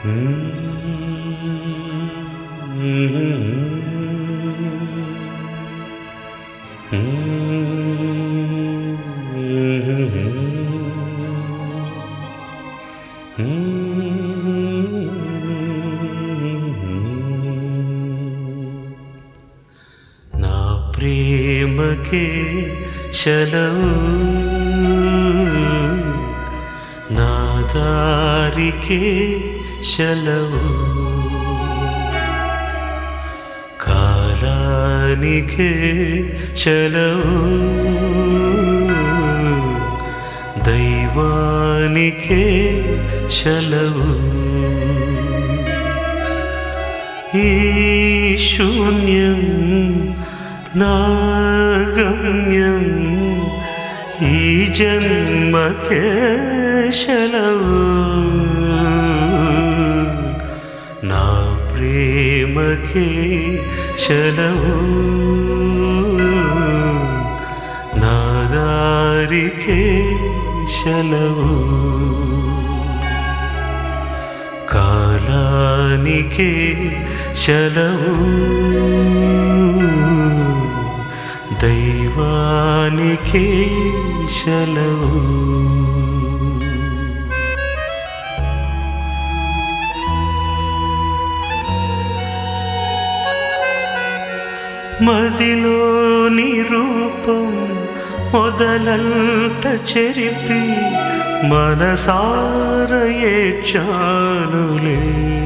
నా ప్రేమకే చలవు నా దారికే చలవు కాలానికే చలవు దైవానికే చలవు ఈ శూన్యం నా గమ్యం ఈ జన్మకే శలవు నా ప్రేమకే శలవు నా దారికే శలవు కాలానికే శలవు దైవానికే శలవు మదిలోని రూపం మొదలంట చెరిపి మనసార ఏడ్చానులే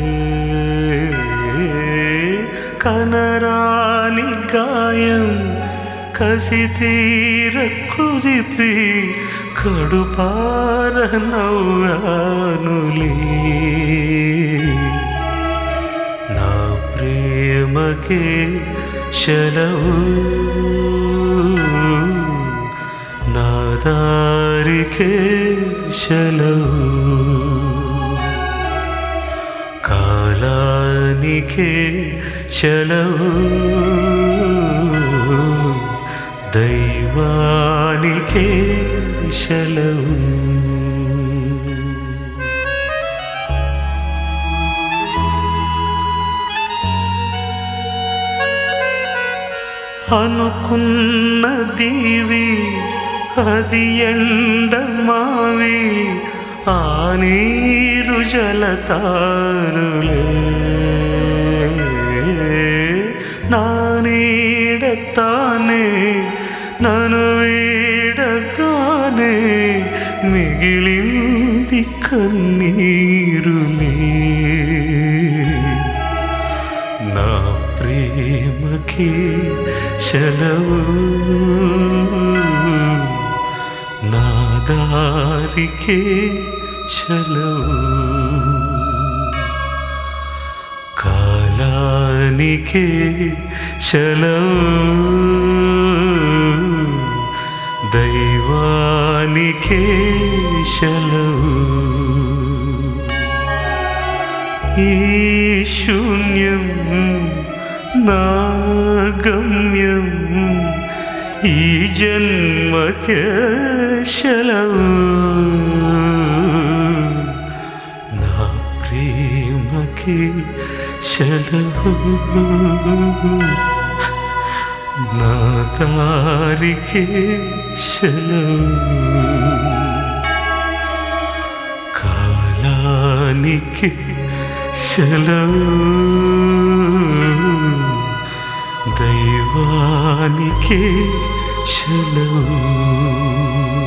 కనరాని గాయం కసి తీర కుదిపి కడుపార నవ్వానులే నా ప్రేమకే శలవు నా దారికే శలవు కాలానికే శలవు దైవానికే శలవు అనుకున్న దీవి అది ఎండమావి ఆ నీరు జలతారులే నా నీడతానే నన్ను వీడగానే మిగిలింది కన్నీరులే నా ప్రేమకి శలవు నా దారికే శలవు కాలానికే శలవు దైవానికే శలవు ఈ శూన్యం నా గమ్యం ఈ జన్మకే శలవు నా ప్రేమకి శలవు నా దారికే శలవు కాలానికి శలవు దైవానికి శలవు